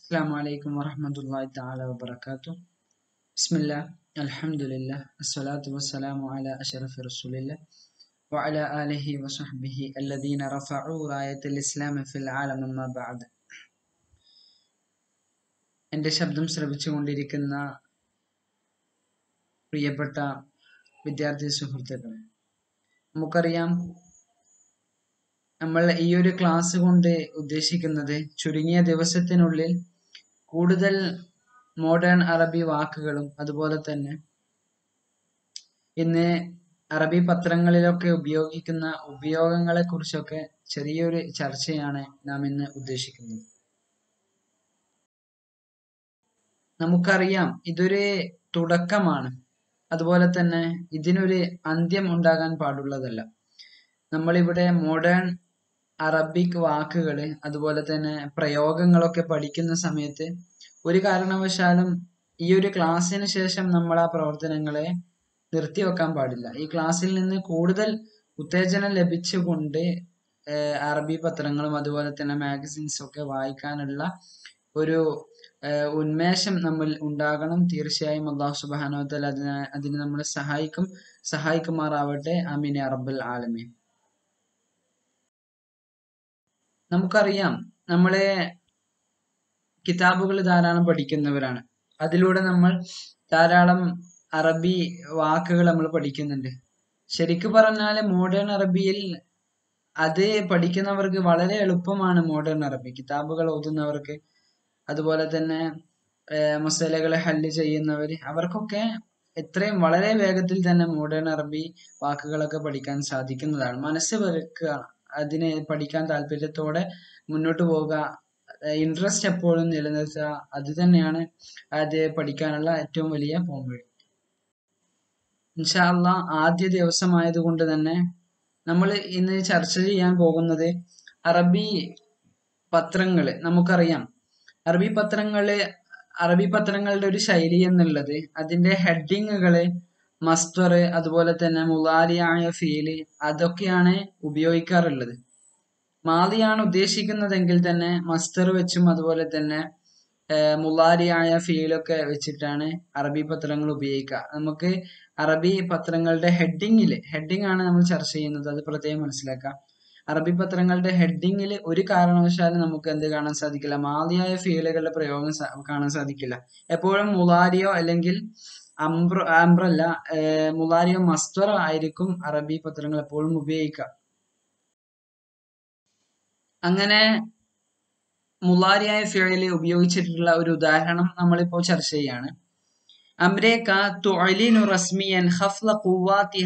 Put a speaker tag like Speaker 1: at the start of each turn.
Speaker 1: السلام عليكم ورحمة الله تعالى وبركاته بسم الله الحمد لله الصلاة والسلام على أشرف رسول الله وعلى آله وصحبه الذين رفعوا راية الإسلام في العالم ما بعد എൻ്റെ ശബ്ദം ശ്രവിച്ചുകൊണ്ടിരിക്കുന്ന പ്രിയപ്പെട്ട വിദ്യാർത്ഥി സുഹൃത്തുക്കളെ നമുക്കറിയാം നമ്മൾ ഈ ഒരു ക്ലാസ് കൊണ്ട് ഉദ്ദേശിക്കുന്നത് ചുരുങ്ങിയ ദിവസത്തിനുള്ളിൽ കൂടുതൽ മോഡേൺ അറബി വാക്കുകളും അതുപോലെ തന്നെ ഇന്ന് അറബി പത്രങ്ങളിലൊക്കെ ഉപയോഗിക്കുന്ന ഉപയോഗങ്ങളെ കുറിച്ചൊക്കെ ചെറിയൊരു ചർച്ചയാണ് നാം ഇന്ന് ഉദ്ദേശിക്കുന്നത് നമുക്കറിയാം ഇതൊരു തുടക്കമാണ് അതുപോലെ തന്നെ ഇതിനൊരു അന്ത്യം ഉണ്ടാകാൻ പാടുള്ളതല്ല നമ്മളിവിടെ മോഡേൺ അറബിക് വാക്കുകൾ അതുപോലെ തന്നെ പ്രയോഗങ്ങളൊക്കെ പഠിക്കുന്ന സമയത്ത് ഒരു കാരണവശാലും ഈ ഒരു ക്ലാസ്സിന് ശേഷം നമ്മൾ ആ പ്രവർത്തനങ്ങളെ നിർത്തിവെക്കാൻ പാടില്ല ഈ ക്ലാസ്സിൽ നിന്ന് കൂടുതൽ ഉത്തേജനം ലഭിച്ചുകൊണ്ട് അറബി പത്രങ്ങളും അതുപോലെ തന്നെ മാഗസിൻസും ഒക്കെ വായിക്കാനുള്ള ഒരു ഉന്മേഷം നമ്മൾ ഉണ്ടാകണം തീർച്ചയായും അള്ളാഹു സുബാനോത്തൽ അതിന് അതിന് നമ്മളെ സഹായിക്കും സഹായിക്കുമാറാവട്ടെ അമീൻ അറബൽ ആലമീൻ നമുക്കറിയാം നമ്മളെ കിതാബുകൾ ധാരാളം പഠിക്കുന്നവരാണ് അതിലൂടെ നമ്മൾ ധാരാളം അറബി വാക്കുകൾ നമ്മൾ പഠിക്കുന്നുണ്ട് ശരിക്കു പറഞ്ഞാൽ മോഡേൺ അറബിയിൽ അത് പഠിക്കുന്നവർക്ക് വളരെ എളുപ്പമാണ് മോഡേൺ അറബി കിതാബുകൾ ഓതുന്നവർക്ക് അതുപോലെ തന്നെ മസലകൾ ഹല്ല് ചെയ്യുന്നവർ അവർക്കൊക്കെ എത്രയും വളരെ വേഗത്തിൽ തന്നെ മോഡേൺ അറബി വാക്കുകളൊക്കെ പഠിക്കാൻ സാധിക്കുന്നതാണ് മനസ്സ് വെറുക്കുക അതിനെ പഠിക്കാൻ താല്പര്യത്തോടെ മുന്നോട്ട് പോവുക ഇൻട്രസ്റ്റ് എപ്പോഴും നിലനിർത്തുക അത് തന്നെയാണ് അത് പഠിക്കാനുള്ള ഏറ്റവും വലിയ പോംവഴി ഇൻഷാല്ല ആദ്യ ദിവസമായതുകൊണ്ട് തന്നെ നമ്മൾ ഇന്ന് ചർച്ച ചെയ്യാൻ പോകുന്നത് അറബി പത്രങ്ങള് നമുക്കറിയാം അറബി പത്രങ്ങള് അറബി പത്രങ്ങളുടെ ഒരു ശൈലി എന്നുള്ളത് അതിന്റെ ഹെഡിങ്ങുകള് മസ്തർ അതുപോലെ തന്നെ മുലാരിയായ ഫീല് അതൊക്കെയാണ് ഉപയോഗിക്കാറുള്ളത് മാലിയാണ് ഉദ്ദേശിക്കുന്നതെങ്കിൽ തന്നെ മസ്തർ വെച്ചും അതുപോലെ തന്നെ മുലാരിയായ ഫീലൊക്കെ വെച്ചിട്ടാണ് അറബി പത്രങ്ങൾ ഉപയോഗിക്കുക നമുക്ക് അറബി പത്രങ്ങളുടെ ഹെഡിങ്ങിൽ ഹെഡിങ് ആണ് നമ്മൾ ചർച്ച ചെയ്യുന്നത് അത് പ്രത്യേകം മനസ്സിലാക്കാം അറബി പത്രങ്ങളുടെ ഹെഡിങ്ങിൽ ഒരു കാരണവശാലും നമുക്ക് എന്ത് കാണാൻ സാധിക്കില്ല മാലിയായ ഫീലുകളുടെ പ്രയോഗം കാണാൻ സാധിക്കില്ല എപ്പോഴും മുലാരിയോ അല്ലെങ്കിൽ അംബ്ര ആംബ്രല്ല മുലാരിയോ മസ്തറ ആയിരിക്കും അറബി പത്രങ്ങൾ എപ്പോഴും ഉപയോഗിക്കുക അങ്ങനെ മുലാരിയായ ഫിഴല് ഉപയോഗിച്ചിട്ടുള്ള ഒരു ഉദാഹരണം നമ്മളിപ്പോൾ ചർച്ച ചെയ്യാണ് അമ്രേക്ക തുഅലിനു റസ്മിയൻ ഖഫ്ല ഖുവാത്തി